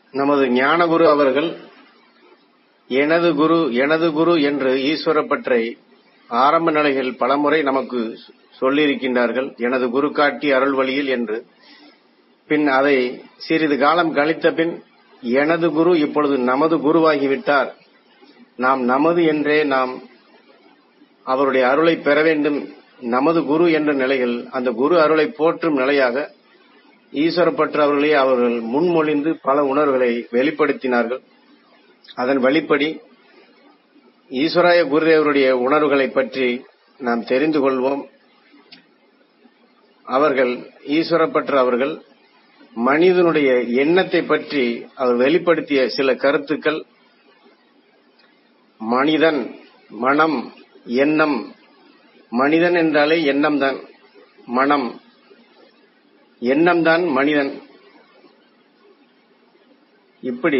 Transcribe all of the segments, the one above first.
நமது ஞானகுரு அவர்கள் எனது குரு எனது குரு என்று ஈஸ்வரப்பற்றை ஆரம்ப நிலையில் பலமுறை நமக்கு சொல்லியிருக்கின்றார்கள் எனது குரு காட்டி அருள் வழியில் என்று பின் அதை சிறிது காலம் கழித்த பின் எனது குரு இப்பொழுது நமது குருவாகிவிட்டார் நாம் நமது என்றே நாம் அவருடைய அருளை பெற வேண்டும் நமது குரு என்ற நிலையில் அந்த குரு அருளை போற்றும் நிலையாக ஈஸ்வரப்பற்று அவர்களே அவர்கள் முன்மொழிந்து பல உணர்வுகளை வெளிப்படுத்தினார்கள் அதன் வழிப்படி ஈஸ்வராய குருதேவருடைய உணர்வுகளை பற்றி நாம் தெரிந்து கொள்வோம் அவர்கள் ஈஸ்வரப்பற்று அவர்கள் மனிதனுடைய எண்ணத்தை பற்றி அவர் வெளிப்படுத்திய சில கருத்துக்கள் மனிதன் மனம் எண்ணம் மனிதன் என்றாலே எண்ணம் தான் மனம் எண்ணம் தான் மனிதன் இப்படி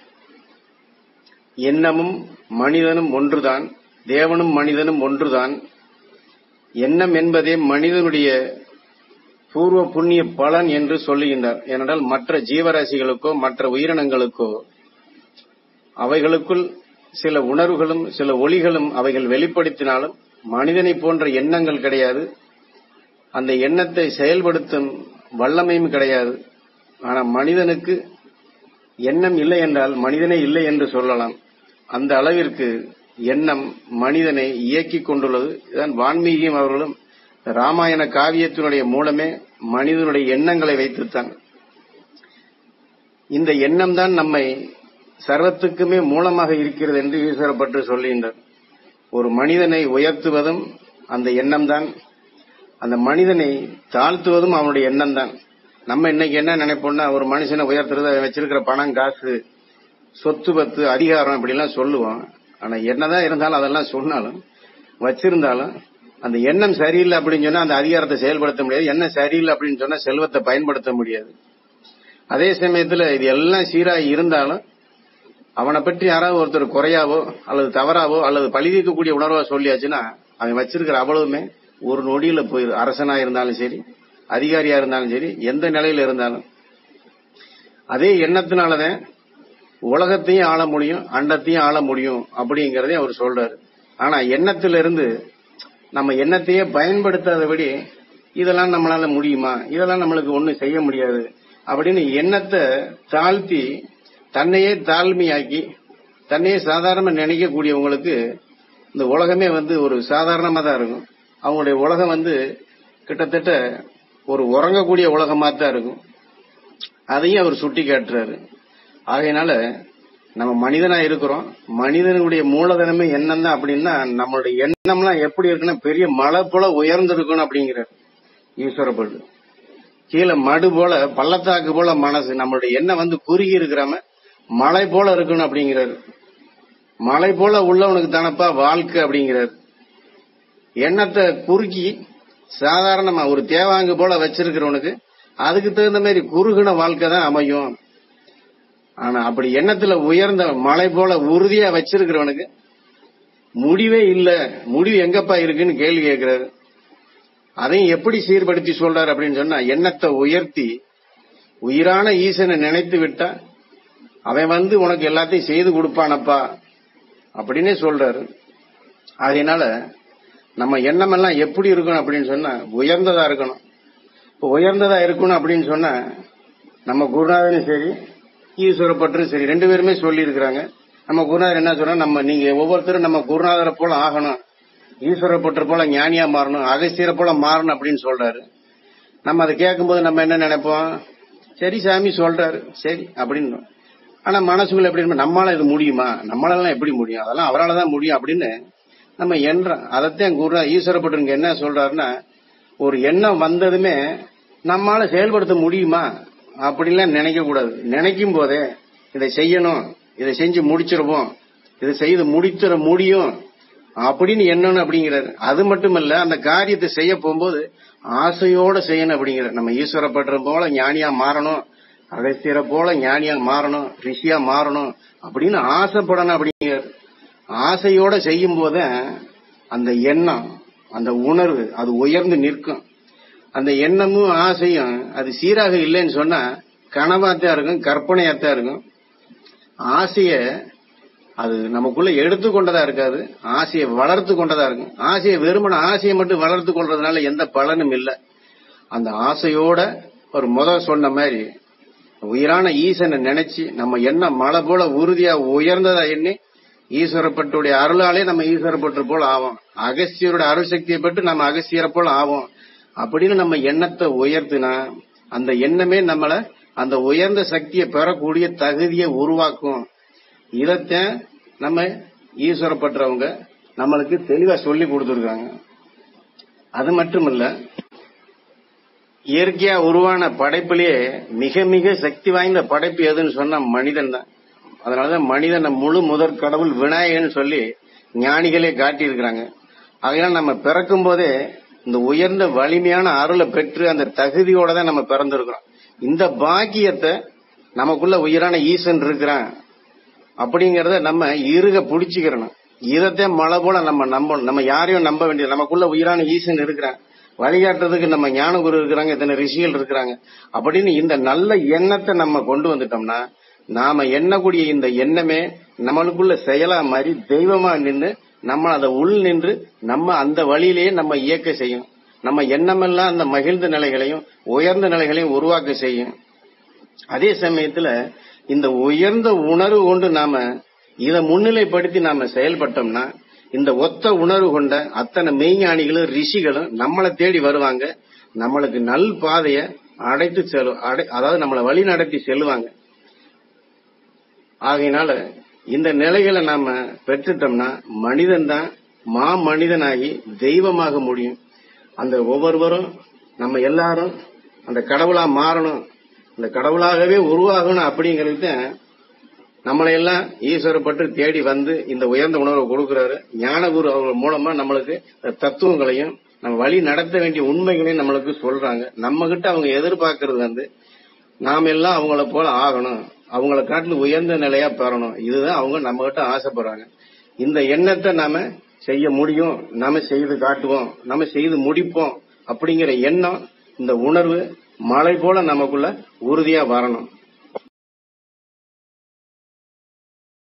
எண்ணமும் மனிதனும் ஒன்றுதான் தேவனும் மனிதனும் ஒன்றுதான் எண்ணம் என்பதே மனிதனுடைய பூர்வ புண்ணிய பலன் என்று சொல்லுகின்றார் ஏனென்றால் மற்ற ஜீவராசிகளுக்கோ மற்ற உயிரினங்களுக்கோ அவைகளுக்குள் சில உணர்வுகளும் சில ஒளிகளும் அவைகள் வெளிப்படுத்தினாலும் மனிதனை போன்ற எண்ணங்கள் கிடையாது அந்த எண்ணத்தை செயல்படுத்தும் வல்லமையும் கிடையாது ஆனால் மனிதனுக்கு எண்ணம் இல்லை என்றால் மனிதனே இல்லை என்று சொல்லலாம் அந்த அளவிற்கு எண்ணம் மனிதனை இயக்கிக் கொண்டுள்ளது இதுதான் வான்மீகியும் அவர்களும் ராமாயண காவியத்தினுடைய மூலமே மனிதனுடைய எண்ணங்களை வைத்துத்தான் இந்த எண்ணம் தான் நம்மை சர்வத்துக்குமே மூலமாக இருக்கிறது என்று ஈஸ்வரப்பட்டு சொல்லுகின்றார் ஒரு மனிதனை உயர்த்துவதும் அந்த எண்ணம் தான் அந்த மனிதனை தாழ்த்துவதும் அவனுடைய எண்ணம் தான் நம்ம இன்னைக்கு என்ன நினைப்போம்னா ஒரு மனுஷனை உயர்த்துறது அவன் வச்சிருக்கிற பணம் காசு சொத்து பத்து அதிகாரம் இப்படிலாம் சொல்லுவோம் ஆனா என்னதான் இருந்தாலும் அதெல்லாம் சொன்னாலும் வச்சிருந்தாலும் அந்த எண்ணம் சரியில்லை அப்படின்னு சொன்னா அந்த அதிகாரத்தை செயல்படுத்த முடியாது எண்ணம் சரியில்லை அப்படின்னு சொன்னா செல்வத்தை பயன்படுத்த முடியாது அதே சமயத்துல இது எல்லாம் சீராக இருந்தாலும் அவனை பற்றி யாராவது ஒருத்தர் குறையாவோ அல்லது தவறாவோ அல்லது பழிதீர்க்கக்கூடிய உணர்வா சொல்லியாச்சுன்னா அவன் வச்சிருக்கிற அவ்வளவுமே ஒரு நொடியில போயிரு அரசனா இருந்தாலும் சரி அதிகாரியா இருந்தாலும் சரி எந்த நிலையில இருந்தாலும் அதே எண்ணத்தினாலதான் உலகத்தையும் ஆள முடியும் அண்டத்தையும் ஆள முடியும் அப்படிங்கறதையும் அவர் சொல்றாரு ஆனா எண்ணத்திலிருந்து நம்ம எண்ணத்தையே பயன்படுத்தாதபடி இதெல்லாம் நம்மளால முடியுமா இதெல்லாம் நம்மளுக்கு ஒண்ணும் செய்ய முடியாது அப்படின்னு எண்ணத்தை தாழ்த்தி தன்னையே தாழ்மையாக்கி தன்னையே சாதாரணமா நினைக்கக்கூடியவங்களுக்கு இந்த உலகமே வந்து ஒரு சாதாரணமா தான் இருக்கும் அவங்களுடைய உலகம் வந்து கிட்டத்தட்ட ஒரு உறங்கக்கூடிய உலகமா தான் இருக்கும் அதையும் அவர் சுட்டி காட்டுறாரு ஆகையினால நம்ம மனிதனா இருக்கிறோம் மனிதனுடைய மூலதனமே எண்ணம் தான் அப்படின்னா நம்மளுடைய எண்ணம்லாம் எப்படி இருக்குன்னா பெரிய மலை போல உயர்ந்திருக்கணும் அப்படிங்கிறார் ஈஸ்வரப்பட்டு கீழே மடு போல பள்ளத்தாக்கு போல மனசு நம்மளுடைய எண்ணம் வந்து குறுகி இருக்கிறாம மலை போல இருக்கணும் அப்படிங்கிறார் மலை போல உள்ளவனுக்கு தானப்பா வாழ்க்கை அப்படிங்கிறார் எண்ணத்தை குறுக்கி சாதாரணமா ஒரு தேவாங்கு போல வச்சிருக்கிறவனுக்கு அதுக்கு தகுந்த மாதிரி குறுகின வாழ்க்கை தான் அமையும் ஆனா அப்படி எண்ணத்துல உயர்ந்த மலை போல உறுதியா வச்சிருக்கிறவனுக்கு முடிவே இல்ல முடிவு எங்கப்பா இருக்குன்னு கேள்வி கேட்கிறாரு அதையும் எப்படி சீர்படுத்தி சொல்றாரு அப்படின்னு சொன்னா எண்ணத்தை உயர்த்தி உயிரான ஈசனை நினைத்து விட்டா அவன் வந்து உனக்கு எல்லாத்தையும் செய்து கொடுப்பானப்பா அப்படின்னே சொல்றாரு அதனால நம்ம எண்ணம் எல்லாம் எப்படி இருக்கணும் அப்படின்னு சொன்னா உயர்ந்ததா இருக்கணும் இப்போ உயர்ந்ததா இருக்கணும் அப்படின்னு சொன்னா நம்ம குருநாதனும் சரி ஈஸ்வரப்பற்றும் சரி ரெண்டு பேருமே சொல்லி இருக்கிறாங்க நம்ம குருநாதர் என்ன சொன்னா நம்ம நீங்க ஒவ்வொருத்தரும் நம்ம குருநாதரை போல ஆகணும் ஈஸ்வரப்பற்று போல ஞானியா மாறணும் அகஸ்தியரை போல மாறணும் அப்படின்னு சொல்றாரு நம்ம அதை கேட்கும்போது நம்ம என்ன நினைப்போம் சரி சாமி சொல்றாரு சரி அப்படின்னு ஆனா மனசுக்குள்ள எப்படி இருக்கும், நம்மளால இது முடியுமா நம்மளால எப்படி முடியும் அதெல்லாம் அவரால் தான் முடியும் அப்படின்னு நம்ம எண்ணம் அதைத்தான் குரு ஈஸ்வரப்பட்டுங்க என்ன சொல்றாருன்னா ஒரு எண்ணம் வந்ததுமே நம்மால செயல்படுத்த முடியுமா அப்படின்லாம் நினைக்க கூடாது நினைக்கும் போதே இதை செய்யணும் இதை செஞ்சு முடிச்சிருவோம் இதை செய்து முடிச்சிட முடியும் அப்படின்னு எண்ணணும் அப்படிங்கிறாரு அது மட்டுமல்ல அந்த காரியத்தை செய்ய போகும்போது ஆசையோட செய்யணும் அப்படிங்கிறார் நம்ம ஈஸ்வரப்பட்டுற போல ஞானியா மாறணும் அகஸ்தியரை போல ஞானியா மாறணும் ரிஷியா மாறணும் அப்படின்னு ஆசைப்படணும் அப்படிங்கிறார் ஆசையோட செய்யும் போத அந்த எண்ணம் அந்த உணர்வு அது உயர்ந்து நிற்கும் அந்த எண்ணமும் ஆசையும் அது சீராக இல்லைன்னு சொன்னா கனவாத்தான் இருக்கும் கற்பனையாத்தான் இருக்கும் ஆசைய அது நமக்குள்ள எடுத்துக்கொண்டதா இருக்காது ஆசையை வளர்த்து கொண்டதா இருக்கும் ஆசையை வெறுமன ஆசையை மட்டும் வளர்த்து கொள்றதுனால எந்த பலனும் இல்லை அந்த ஆசையோட ஒரு முத சொன்ன மாதிரி உயிரான ஈசனை நினைச்சு நம்ம என்ன மலை போல உறுதியா உயர்ந்ததா எண்ணி ஈஸ்வரப்பட்டுடைய அருளாலே நம்ம ஈஸ்வரப்பட்டு போல ஆவோம் அகஸ்தியருடைய அருள் சக்தியை பட்டு நம்ம அகஸ்தியரை போல ஆவோம் அப்படின்னு நம்ம எண்ணத்தை உயர்த்தினா அந்த எண்ணமே நம்மள அந்த உயர்ந்த சக்தியை பெறக்கூடிய தகுதியை உருவாக்கும் இதத்தான் நம்ம ஈஸ்வரப்பட்டவங்க நம்மளுக்கு தெளிவா சொல்லி கொடுத்துருக்காங்க அது மட்டும் இல்ல இயற்கையா உருவான படைப்பிலேயே மிக மிக சக்தி வாய்ந்த படைப்பு எதுன்னு சொன்னா மனிதன் தான் அதனாலதான் மனிதனை முழு முதற் கடவுள் விநாயகன் சொல்லி ஞானிகளே காட்டியிருக்கிறாங்க ஆகையால் நம்ம பிறக்கும் போதே இந்த உயர்ந்த வலிமையான அருளை பெற்று அந்த தகுதியோட தான் நம்ம பிறந்திருக்கிறோம் இந்த பாக்கியத்தை நமக்குள்ள உயிரான ஈசன் இருக்கிறான் அப்படிங்கறத நம்ம இருக புடிச்சுக்கிறணும் இதத்தான் மழை போல நம்ம நம்பணும் நம்ம யாரையும் நம்ப வேண்டியது நமக்குள்ள உயிரான ஈசன் இருக்கிறான் வழிகாட்டுறதுக்கு நம்ம ஞான குரு இருக்கிறாங்க இத்தனை ரிஷிகள் இருக்கிறாங்க அப்படின்னு இந்த நல்ல எண்ணத்தை நம்ம கொண்டு வந்துட்டோம்னா நாம எண்ணக்கூடிய இந்த எண்ணமே நம்மளுக்குள்ள செயலா மாதிரி தெய்வமா நின்று நம்ம அதை உள் நின்று நம்ம அந்த வழியிலேயே நம்ம இயக்க செய்யும் நம்ம எண்ணமெல்லாம் அந்த மகிழ்ந்த நிலைகளையும் உயர்ந்த நிலைகளையும் உருவாக்க செய்யும் அதே சமயத்துல இந்த உயர்ந்த உணர்வு கொண்டு நாம இதை முன்னிலைப்படுத்தி நாம செயல்பட்டோம்னா இந்த ஒத்த உணர்வு கொண்ட அத்தனை மெய்ஞானிகளும் ரிஷிகளும் நம்மளை தேடி வருவாங்க நம்மளுக்கு நல் பாதைய அடைத்து செல் அடை- அதாவது நம்மளை வழி நடத்தி செல்லுவாங்க ஆகையினால இந்த நிலைகளை நாம பெற்றுட்டோம்னா மனிதன் தான் மா மனிதனாகி தெய்வமாக முடியும் அந்த ஒவ்வொருவரும் நம்ம எல்லாரும் அந்த கடவுளா மாறணும் அந்த கடவுளாகவே உருவாகணும் அப்படிங்கிறது தான் நம்மளை எல்லாம் ஈஸ்வரப்பட்டு தேடி வந்து இந்த உயர்ந்த உணர்வை கொடுக்கிறாரு ஞானகுரு அவங்க மூலமா நம்மளுக்கு இந்த தத்துவங்களையும் நம்ம வழி நடத்த வேண்டிய உண்மைகளையும் நம்மளுக்கு சொல்றாங்க நம்ம கிட்ட அவங்க எதிர்பார்க்கறது வந்து நாம எல்லாம் அவங்கள போல ஆகணும் அவங்கள காட்டிலும் உயர்ந்த நிலையா பெறணும் இதுதான் அவங்க நம்ம கிட்ட ஆசைப்படுறாங்க இந்த எண்ணத்தை நாம செய்ய முடியும் நாம செய்து காட்டுவோம் நாம செய்து முடிப்போம் அப்படிங்கிற எண்ணம் இந்த உணர்வு மழை போல நமக்குள்ள உறுதியா வரணும்